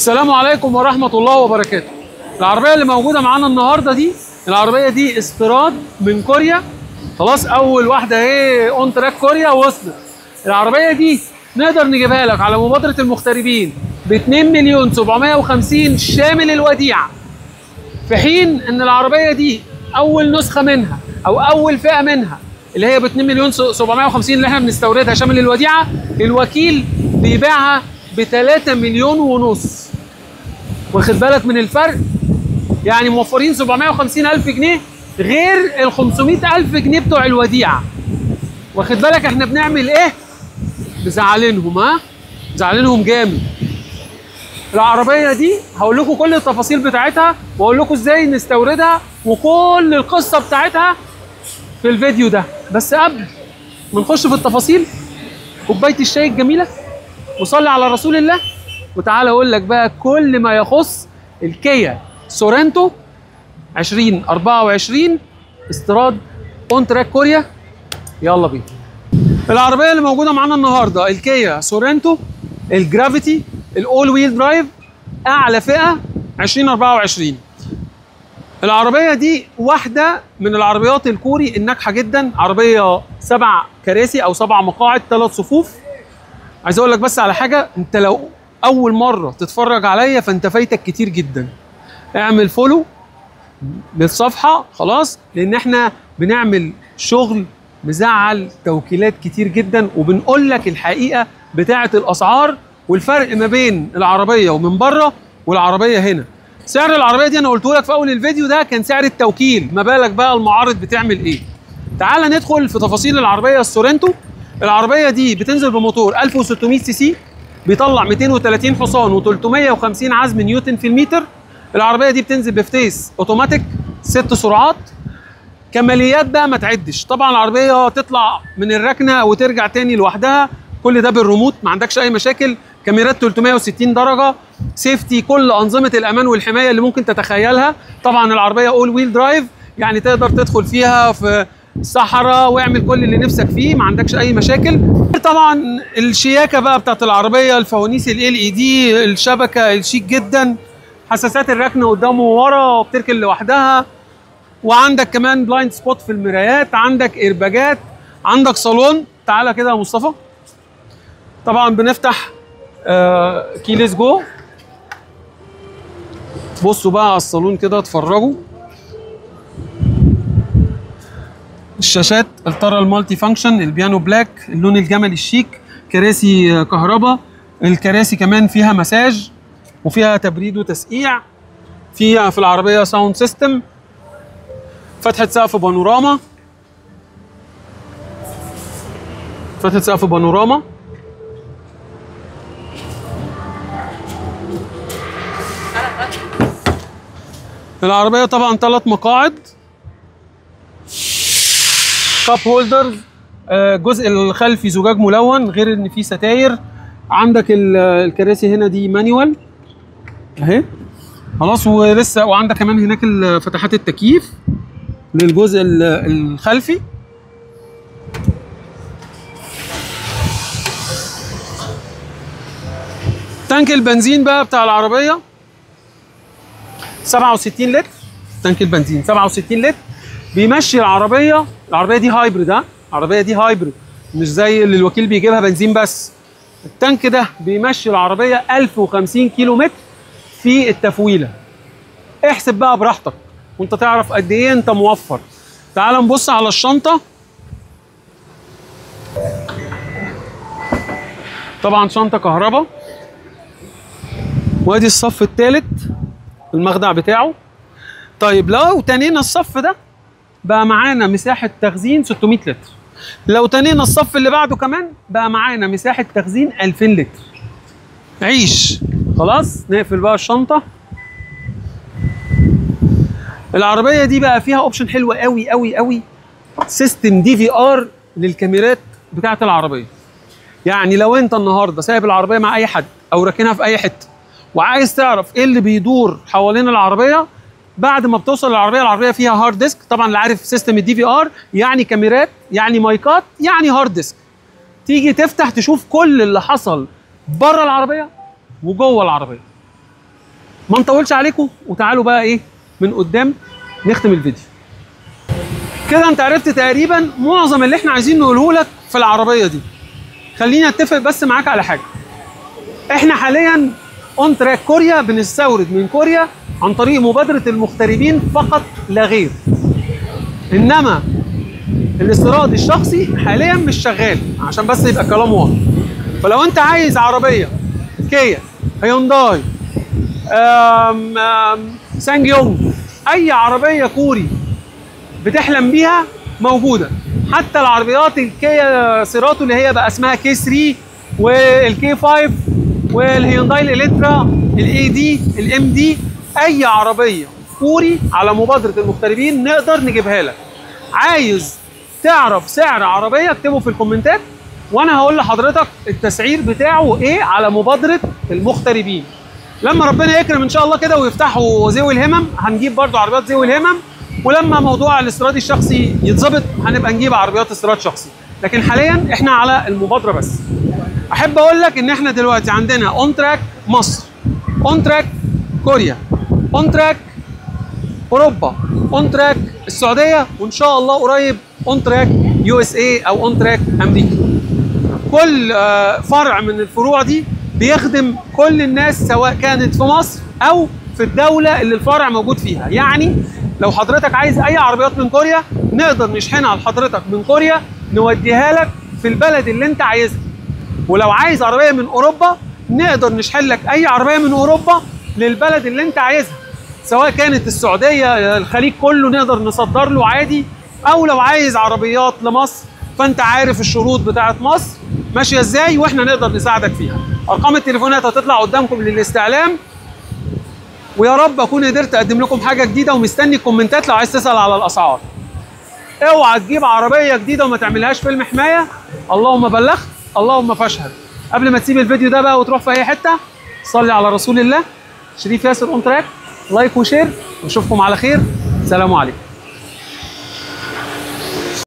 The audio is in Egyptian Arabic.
السلام عليكم ورحمة الله وبركاته العربية اللي موجودة معانا النهاردة دي العربية دي استيراد من كوريا خلاص أول واحدة اهي اون تراك كوريا وصلت العربية دي نقدر نجيبها لك على مبادرة المغتربين ب 2 مليون 750 شامل الوديعة في حين ان العربية دي أول نسخة منها أو أول فئة منها اللي هي ب 2 مليون 750 اللي احنا بنستوردها شامل الوديعة الوكيل بيبيعها ب 3 مليون ونص واخد بالك من الفرق يعني موفرين 750 الف جنيه غير ال 500 الف جنيه بتوع الوديعه واخد بالك احنا بنعمل ايه مزعلينهم ها مزعلينهم جامد العربيه دي هقول لكم كل التفاصيل بتاعتها واقول لكم ازاي نستوردها وكل القصه بتاعتها في الفيديو ده بس قبل ما نخش في التفاصيل كوبايه الشاي الجميله وصلي على رسول الله وتعالى اقول لك بقى كل ما يخص الكيا سورنتو 2024 استيراد اون تراك كوريا يلا بينا العربيه اللي موجوده معانا النهارده الكيا سورنتو الجرافيتي الاول ويل درايف اعلى فئه 2024 العربيه دي واحده من العربيات الكوري الناجحه جدا عربيه سبع كراسي او سبع مقاعد ثلاث صفوف عايز اقول لك بس على حاجه انت لو اول مره تتفرج عليا فانت فايتك كتير جدا اعمل فولو للصفحه خلاص لان احنا بنعمل شغل مزعل توكيلات كتير جدا وبنقول لك الحقيقه بتاعه الاسعار والفرق ما بين العربيه ومن بره والعربيه هنا سعر العربيه دي انا قلته لك في اول الفيديو ده كان سعر التوكيل ما بالك بقى المعارض بتعمل ايه تعال ندخل في تفاصيل العربيه السورنتو العربيه دي بتنزل بموتور 1600 سي سي بيطلع 230 حصان و350 عزم نيوتن في المتر العربيه دي بتنزل بفتيس اوتوماتيك ست سرعات كماليات بقى ما تعدش طبعا العربيه تطلع من الركنه وترجع تاني لوحدها كل ده بالريموت ما عندكش اي مشاكل كاميرات 360 درجه سيفتي كل انظمه الامان والحمايه اللي ممكن تتخيلها طبعا العربيه اول ويل درايف يعني تقدر تدخل فيها في الصحراء واعمل كل اللي نفسك فيه ما عندكش اي مشاكل طبعا الشياكه بقى بتاعت العربيه الفوانيس ال اي دي الشبكه الشيك جدا حساسات الركنه قدام وورا وبتركن لوحدها وعندك كمان بلايند سبوت في المرايات عندك ايرباجات عندك صالون تعالى كده يا مصطفى طبعا بنفتح آه كيليس جو بصوا بقى على الصالون كده اتفرجوا الشاشات الترا المالتي فانكشن البيانو بلاك اللون الجملي الشيك كراسي كهرباء الكراسي كمان فيها مساج وفيها تبريد وتسقيع فيها في العربيه ساوند سيستم فتحه سقف بانوراما فتحه سقف بانوراما العربيه طبعا ثلاث مقاعد كاب هولدرز الجزء الخلفي زجاج ملون غير ان في ستاير عندك الكراسي هنا دي مانيوال اهي خلاص ولسه وعندك كمان هناك فتحات التكييف للجزء الخلفي تانك البنزين بقى بتاع العربيه 67 لتر تانك البنزين 67 لتر بيمشي العربيه العربيه دي هايبرد ها العربيه دي هايبرد مش زي اللي الوكيل بيجيبها بنزين بس التانك ده بيمشي العربيه 1050 كيلو متر في التفويله احسب بقى براحتك وانت تعرف قد ايه انت موفر تعال نبص على الشنطه طبعا شنطه كهرباء وادي الصف الثالث المخدع بتاعه طيب لو تنينا الصف ده بقى معانا مساحه تخزين 600 لتر لو تنينا الصف اللي بعده كمان بقى معانا مساحه تخزين 2000 لتر عيش خلاص نقفل بقى الشنطه العربيه دي بقى فيها اوبشن حلو قوي قوي قوي سيستم دي في ار للكاميرات بتاعه العربيه يعني لو انت النهارده سايب العربيه مع اي حد او راكنها في اي حته وعايز تعرف ايه اللي بيدور حوالين العربيه بعد ما بتوصل للعربيه العربيه فيها هارد ديسك طبعا اللي عارف سيستم الدي في ار يعني كاميرات يعني مايكات يعني هارد ديسك تيجي تفتح تشوف كل اللي حصل بره العربيه وجوه العربيه ما نطولش عليكم وتعالوا بقى ايه من قدام نختم الفيديو كده انت عرفت تقريبا معظم اللي احنا عايزين نقوله لك في العربيه دي خليني اتفق بس معاك على حاجه احنا حاليا اون تراك كوريا بنستورد من كوريا عن طريق مبادره المغتربين فقط لا غير انما الاستيراد الشخصي حاليا مش شغال عشان بس يبقى الكلام واضح فلو انت عايز عربيه كيا هيونداي آم آم سانج يونج اي عربيه كوري بتحلم بيها موجوده حتى العربيات الكيا سيراتو اللي هي بقى اسمها كي 3 والكي 5 والهيونداي الالترا الاي دي الام دي اي عربيه كوري على مبادره المغتربين نقدر نجيبها لك عايز تعرف سعر عربيه اكتبه في الكومنتات وانا هقول لحضرتك التسعير بتاعه ايه على مبادره المغتربين لما ربنا يكرم ان شاء الله كده ويفتحوا ذوي الهمم هنجيب برضو عربيات ذوي الهمم ولما موضوع الاستيراد الشخصي يتظبط هنبقى نجيب عربيات استيراد شخصي لكن حاليا احنا على المبادره بس احب اقول لك ان احنا دلوقتي عندنا اون تراك مصر اون تراك كوريا اون تراك اوروبا اون تراك السعوديه وان شاء الله قريب اون تراك يو اس اي او اون تراك امريكا كل آه، فرع من الفروع دي بيخدم كل الناس سواء كانت في مصر او في الدوله اللي الفرع موجود فيها يعني لو حضرتك عايز اي عربيات من كوريا نقدر نشحنها لحضرتك من كوريا نوديها لك في البلد اللي انت عايزها ولو عايز عربيه من اوروبا نقدر نشحن لك اي عربيه من اوروبا للبلد اللي انت عايزها سواء كانت السعوديه الخليج كله نقدر نصدر له عادي او لو عايز عربيات لمصر فانت عارف الشروط بتاعت مصر ماشيه ازاي واحنا نقدر نساعدك فيها ارقام التليفونات هتطلع قدامكم للاستعلام ويا رب اكون قدرت اقدم لكم حاجه جديده ومستني الكومنتات لو عايز تسال على الاسعار اوعى تجيب عربيه جديده وما تعملهاش فيلم حمايه اللهم بلغت اللهم فاشهد قبل ما تسيب الفيديو ده بقى وتروح في اي حته صلي على رسول الله شريف ياسر اون تراك لايك وشير واشوفكم على خير سلام عليكم